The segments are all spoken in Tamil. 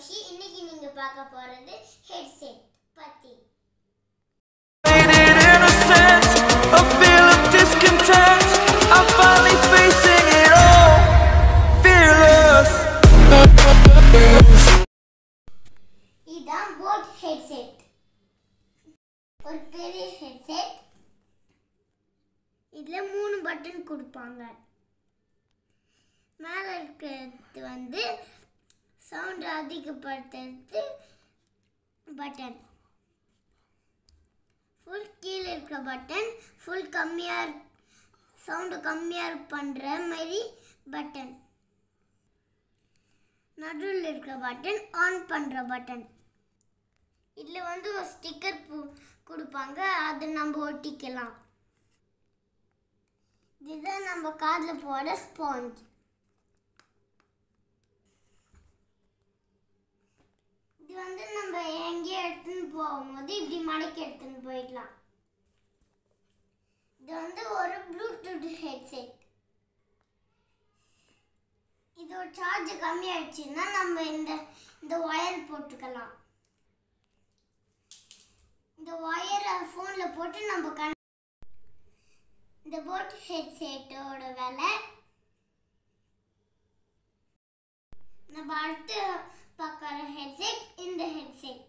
ரோஷி இன்னைக்கு நீங்க பார்க்க போறது ஹெட்செட் பத்தி Faded innocence, a feel of discontent. I'm finally facing it all, fearless. இதுதான் போட் ஹெட்செட் ஒரு பெரிய ஹெட்செட் இதுல மூணு பட்டன் கொடுப்பாங்க மேல இருக்கிறது வந்து சவுண்ட் அதிகப்படுத்துறது பட்டன் ஃபுல் கீழே இருக்க பட்டன் ஃபுல் கம்மியாக சவுண்டு கம்மியாக பண்ணுற மாதிரி பட்டன் நடுவில் இருக்கிற பட்டன் ஆன் பண்ணுற பட்டன் இதில் வந்து ஒரு ஸ்டிக்கர் கொடுப்பாங்க அது நம்ம ஒட்டிக்கலாம் இதுதான் நம்ம காதில் போட ஸ்பாஞ்ச் இது வந்து நம்ம எங்கேயோ எடுத்துன்னு போகும்போது இப்படி மடக்கி எடுத்துன்னு போயிடலாம் இது வந்து ஒரு ப்ளூடூத் ஹெட்செட் இதோட சார்ஜ் கம்மியாயிடுச்சுன்னா நம்ம இந்த இந்த ஒயர் போட்டுக்கலாம் இந்த ஒயரை ஃபோனில் போட்டு நம்ம கண் இந்த போட் ஹெட்செட்டோட விலை நம்ம அடுத்து பார்க்குற ஹெட்செட் இந்த ஹெட்செட்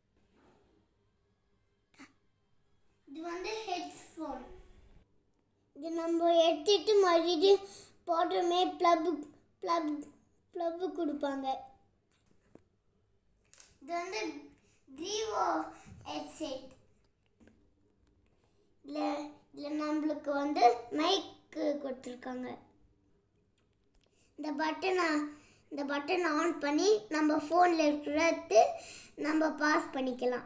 இது வந்து ஹெட்ஃபோன் இது நம்ம எடுத்துட்டு மறுபடியும் போட்டோமே ப்ளப் ப்ளப் ப்ளப்பு கொடுப்பாங்க இது வந்து விவோ ஹெட்செட் இதில் இதில் நம்மளுக்கு வந்து மைக்கு கொடுத்துருக்காங்க இந்த பட்டனை இந்த பட்டனை ஆன் பண்ணி நம்ம ஃபோனில் இருக்கிறது நம்ம பாஸ் பண்ணிக்கலாம்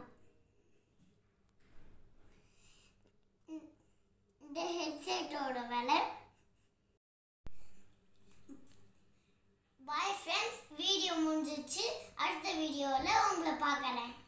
இந்த ஹெட்செட்டோட விலை பாய் ஃப்ரெண்ட்ஸ் வீடியோ முடிஞ்சிச்சு அடுத்த வீடியோவில் உங்களை பார்க்குறேன்